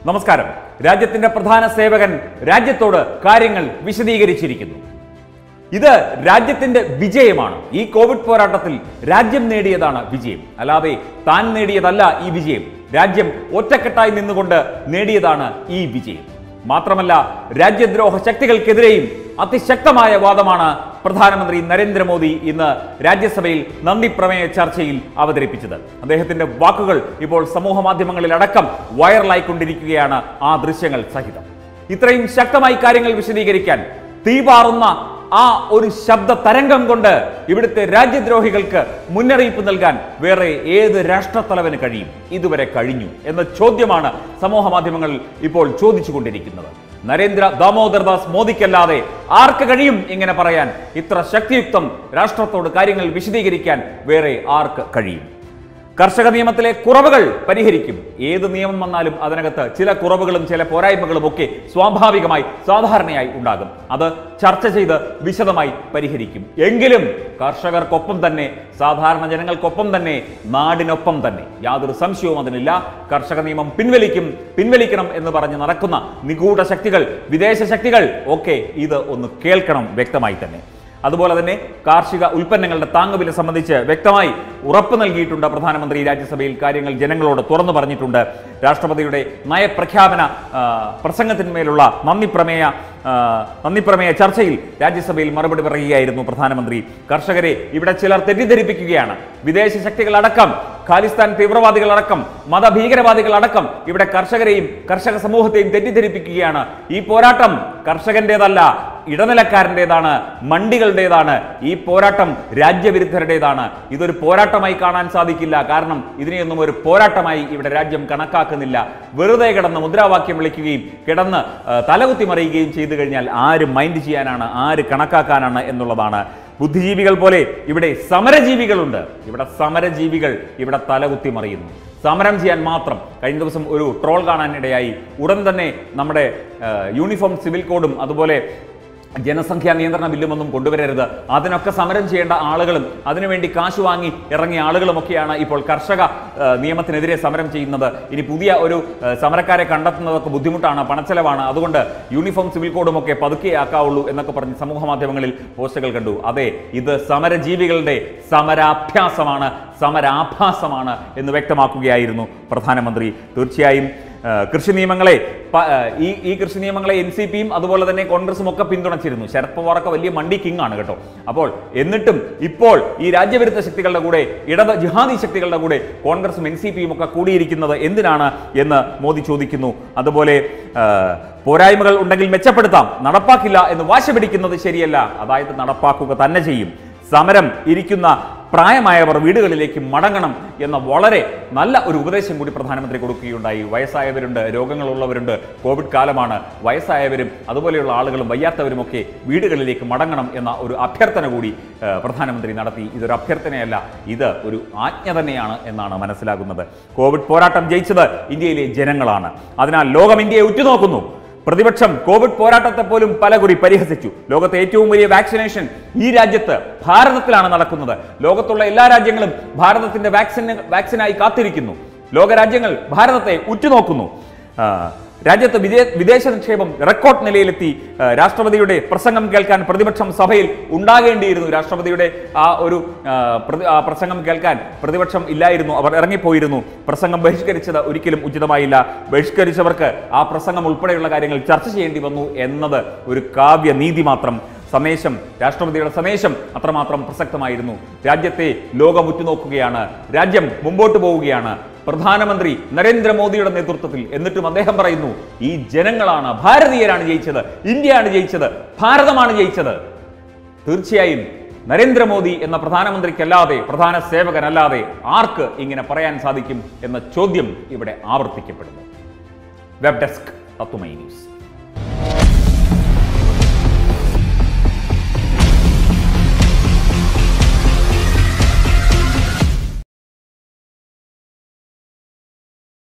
നമസ്കാരം രാജ്യത്തിന്റെ പ്രധാന സേവകൻ രാജ്യത്തോട് കാര്യങ്ങൾ വിശദീകരിച്ചിരിക്കുന്നു ഇത് രാജ്യത്തിന്റെ വിജയമാണ് ഈ കോവിഡ് പോരാട്ടത്തിൽ രാജ്യം നേടിയതാണ് വിജയം അല്ലാതെ താൻ നേടിയതല്ല ഈ വിജയം രാജ്യം ഒറ്റക്കെട്ടായി നിന്നുകൊണ്ട് നേടിയതാണ് ഈ വിജയം മാത്രമല്ല രാജ്യദ്രോഹ ശക്തികൾക്കെതിരെയും അതിശക്തമായ വാദമാണ് പ്രധാനമന്ത്രി നരേന്ദ്രമോദി ഇന്ന് രാജ്യസഭയിൽ നന്ദി പ്രമേയ ചർച്ചയിൽ അവതരിപ്പിച്ചത് അദ്ദേഹത്തിന്റെ വാക്കുകൾ ഇപ്പോൾ സമൂഹ മാധ്യമങ്ങളിൽ അടക്കം വൈറലായിക്കൊണ്ടിരിക്കുകയാണ് ആ ദൃശ്യങ്ങൾ സഹിതം ഇത്രയും ശക്തമായി കാര്യങ്ങൾ വിശദീകരിക്കാൻ തീപാറുന്ന ആ ഒരു ശബ്ദ തരംഗം കൊണ്ട് ഇവിടുത്തെ രാജ്യദ്രോഹികൾക്ക് മുന്നറിയിപ്പ് നൽകാൻ വേറെ ഏത് രാഷ്ട്രത്തലവന് കഴിയും ഇതുവരെ കഴിഞ്ഞു എന്ന ചോദ്യമാണ് സമൂഹ മാധ്യമങ്ങളിൽ ഇപ്പോൾ ചോദിച്ചുകൊണ്ടിരിക്കുന്നത് നരേന്ദ്ര ദാമോദർദാസ് മോദിക്കല്ലാതെ ആർക്ക് കഴിയും ഇങ്ങനെ പറയാൻ ഇത്ര ശക്തിയുക്തം രാഷ്ട്രത്തോട് കാര്യങ്ങൾ വിശദീകരിക്കാൻ വേറെ ആർക്ക് കഴിയും കർഷക നിയമത്തിലെ കുറവുകൾ പരിഹരിക്കും ഏത് നിയമം വന്നാലും അതിനകത്ത് ചില കുറവുകളും ചില പോരായ്മകളും ഒക്കെ സ്വാഭാവികമായി സാധാരണയായി ഉണ്ടാകും അത് ചർച്ച ചെയ്ത് വിശദമായി പരിഹരിക്കും എങ്കിലും കർഷകർക്കൊപ്പം തന്നെ സാധാരണ ജനങ്ങൾക്കൊപ്പം തന്നെ നാടിനൊപ്പം തന്നെ യാതൊരു സംശയവും അതിനില്ല കർഷക നിയമം പിൻവലിക്കും പിൻവലിക്കണം എന്ന് പറഞ്ഞ് നടക്കുന്ന നിഗൂഢ ശക്തികൾ വിദേശ ശക്തികൾ ഒക്കെ ഇത് ഒന്ന് കേൾക്കണം വ്യക്തമായി തന്നെ അതുപോലെ തന്നെ കാർഷിക ഉൽപ്പന്നങ്ങളുടെ താങ്ങുവില സംബന്ധിച്ച് വ്യക്തമായി ഉറപ്പ് നൽകിയിട്ടുണ്ട് പ്രധാനമന്ത്രി രാജ്യസഭയിൽ കാര്യങ്ങൾ ജനങ്ങളോട് തുറന്നു പറഞ്ഞിട്ടുണ്ട് രാഷ്ട്രപതിയുടെ നയപ്രഖ്യാപന ആ, പ്രസംഗത്തിന്മേലുള്ള നന്ദി പ്രമേയ ആ, നന്ദി പ്രമേയ ചർച്ചയിൽ രാജ്യസഭയിൽ മറുപടി പറയുകയായിരുന്നു പ്രധാനമന്ത്രി കർഷകരെ ഇവിടെ ചിലർ തെറ്റിദ്ധരിപ്പിക്കുകയാണ് വിദേശ ശക്തികളടക്കം ഖാലിസ്ഥാൻ തീവ്രവാദികളടക്കം മതഭീകരവാദികളടക്കം ഇവിടെ കർഷകരെയും കർഷക സമൂഹത്തെയും തെറ്റിദ്ധരിപ്പിക്കുകയാണ് ഈ പോരാട്ടം കർഷകന്റേതല്ല ഇടനിലക്കാരൻ്റെതാണ് മണ്ടികളുടേതാണ് ഈ പോരാട്ടം രാജ്യവിരുദ്ധരുടേതാണ് ഇതൊരു പോരാട്ടമായി കാണാൻ സാധിക്കില്ല കാരണം ഇതിനെയൊന്നും ഒരു പോരാട്ടമായി ഇവിടെ രാജ്യം കണക്കാക്കുന്നില്ല വെറുതെ കിടന്ന് മുദ്രാവാക്യം വിളിക്കുകയും കിടന്ന് ആ, തലകുത്തി മറിയുകയും ചെയ്തു കഴിഞ്ഞാൽ ആര് മൈൻഡ് ചെയ്യാനാണ് ആര് കണക്കാക്കാനാണ് എന്നുള്ളതാണ് ബുദ്ധിജീവികൾ പോലെ ഇവിടെ സമരജീവികളുണ്ട് ഇവിടെ സമരജീവികൾ ഇവിടെ തലകുത്തി മറിയുന്നു സമരം ചെയ്യാൻ മാത്രം കഴിഞ്ഞ ദിവസം ഒരു ട്രോൾ കാണാനിടയായി ഉടൻ തന്നെ നമ്മുടെ ആ, യൂണിഫോം സിവിൽ കോഡും അതുപോലെ ജനസംഖ്യാ നിയന്ത്രണ ബില്ലുമൊന്നും കൊണ്ടുവരരുത് അതിനൊക്കെ സമരം ചെയ്യേണ്ട ആളുകളും അതിനുവേണ്ടി കാശ് വാങ്ങി ഇറങ്ങിയ ആളുകളുമൊക്കെയാണ് ഇപ്പോൾ കർഷക ആ, നിയമത്തിനെതിരെ സമരം ചെയ്യുന്നത് ഇനി പുതിയ ഒരു ആ, സമരക്കാരെ കണ്ടെത്തുന്നതൊക്കെ ബുദ്ധിമുട്ടാണ് പണച്ചെലവാണ് അതുകൊണ്ട് യൂണിഫോം സിവിൽ കോഡും ഒക്കെ പതുക്കെ ആക്കാവുള്ളൂ എന്നൊക്കെ പറഞ്ഞ് സമൂഹ മാധ്യമങ്ങളിൽ പോസ്റ്റുകൾ കണ്ടു അതെ ഇത് സമരജീവികളുടെ സമരാഭ്യാസമാണ് സമരാഭാസമാണ് എന്ന് വ്യക്തമാക്കുകയായിരുന്നു പ്രധാനമന്ത്രി തീർച്ചയായും ആ, കൃഷി നിയമങ്ങളെ പ- ആ, ഈ ഈ കൃഷി നിയമങ്ങളെ എൻ സി പിയും അതുപോലെ തന്നെ കോൺഗ്രസും ഒക്കെ പിന്തുണച്ചിരുന്നു ശരത് പവാറൊക്കെ വലിയ മണ്ടി കിങ് ആണ് കേട്ടോ അപ്പോൾ എന്നിട്ടും ഇപ്പോൾ ഈ രാജ്യവിരുദ്ധ ശക്തികളുടെ കൂടെ ഇടത് ജിഹാദി ശക്തികളുടെ കൂടെ കോൺഗ്രസും എൻ സി പിയും ഒക്കെ കൂടിയിരിക്കുന്നത് എന്തിനാണ് എന്ന് മോദി ചോദിക്കുന്നു അതുപോലെ ആ, പോരായ്മകൾ ഉണ്ടെങ്കിൽ മെച്ചപ്പെടുത്താം നടപ്പാക്കില്ല എന്ന് വാശ പിടിക്കുന്നത് ശരിയല്ല അതായത് നടപ്പാക്കുക തന്നെ ചെയ്യും സമരം ഇരിക്കുന്ന പ്രായമായവർ വീടുകളിലേക്ക് മടങ്ങണം എന്ന വളരെ നല്ല ഒരു ഉപദേശം കൂടി പ്രധാനമന്ത്രി കൊടുക്കുകയുണ്ടായി വയസ്സായവരുണ്ട് രോഗങ്ങളുള്ളവരുണ്ട് കോവിഡ് കാലമാണ് വയസ്സായവരും അതുപോലെയുള്ള ആളുകളും വയ്യാത്തവരുമൊക്കെ വീടുകളിലേക്ക് മടങ്ങണം എന്ന ഒരു അഭ്യർത്ഥന കൂടി ആ, പ്രധാനമന്ത്രി നടത്തി ഇതൊരു അഭ്യർത്ഥനയല്ല ഇത് ഒരു ആജ്ഞ തന്നെയാണ് എന്നാണ് മനസ്സിലാകുന്നത് കോവിഡ് പോരാട്ടം ജയിച്ചത് ഇന്ത്യയിലെ ജനങ്ങളാണ് അതിനാൽ ലോകം ഇന്ത്യയെ ഉറ്റുനോക്കുന്നു പ്രതിപക്ഷം കോവിഡ് പോരാട്ടത്തെ പോലും പലകുറി പരിഹസിച്ചു ലോകത്തെ ഏറ്റവും വലിയ വാക്സിനേഷൻ ഈ രാജ്യത്ത് ഭാരതത്തിലാണ് നടക്കുന്നത് ലോകത്തുള്ള എല്ലാ രാജ്യങ്ങളും ഭാരതത്തിന്റെ വാക്സിന് വാക്സിനായി കാത്തിരിക്കുന്നു ലോകരാജ്യങ്ങൾ ഭാരതത്തെ ഉറ്റുനോക്കുന്നു ആ, രാജ്യത്ത് വിദേ വിദേശ നിക്ഷേപം റെക്കോർഡ് നിലയിലെത്തി ആ, രാഷ്ട്രപതിയുടെ പ്രസംഗം കേൾക്കാൻ പ്രതിപക്ഷം സഭയിൽ ഉണ്ടാകേണ്ടിയിരുന്നു രാഷ്ട്രപതിയുടെ ആ ഒരു ആ, പ്രതി- ആ പ്രസംഗം കേൾക്കാൻ പ്രതിപക്ഷം ഇല്ലായിരുന്നു അവർ ഇറങ്ങിപ്പോയിരുന്നു പ്രസംഗം ബഹിഷ്കരിച്ചത് ഒരിക്കലും ഉചിതമായില്ല ബഹിഷ്കരിച്ചവർക്ക് ആ പ്രസംഗം ഉൾപ്പെടെയുള്ള കാര്യങ്ങൾ ചർച്ച ചെയ്യേണ്ടി വന്നു എന്നത് ഒരു കാവ്യ നീതി മാത്രം സന്ദേശം രാഷ്ട്രപതിയുടെ സന്ദേശം അത്രമാത്രം പ്രസക്തമായിരുന്നു രാജ്യത്തെ ലോകം ഉറ്റുനോക്കുകയാണ് രാജ്യം മുമ്പോട്ട് പോവുകയാണ് പ്രധാനമന്ത്രി നരേന്ദ്രമോദിയുടെ നേതൃത്വത്തിൽ എന്നിട്ടും അദ്ദേഹം പറയുന്നു ഈ ജനങ്ങളാണ് ഭാരതീയരാണ് ജയിച്ചത് ഇന്ത്യയാണ് ജയിച്ചത് ഭാരതമാണ് ജയിച്ചത് തീർച്ചയായും നരേന്ദ്രമോദി എന്ന പ്രധാനമന്ത്രിക്കല്ലാതെ പ്രധാന സേവകനല്ലാതെ ആർക്ക് ഇങ്ങനെ പറയാൻ സാധിക്കും എന്ന ചോദ്യം ഇവിടെ ആവർത്തിക്കപ്പെടുന്നു വെബ് ഡെസ്ക് തത്തുമൈ ന്യൂസ്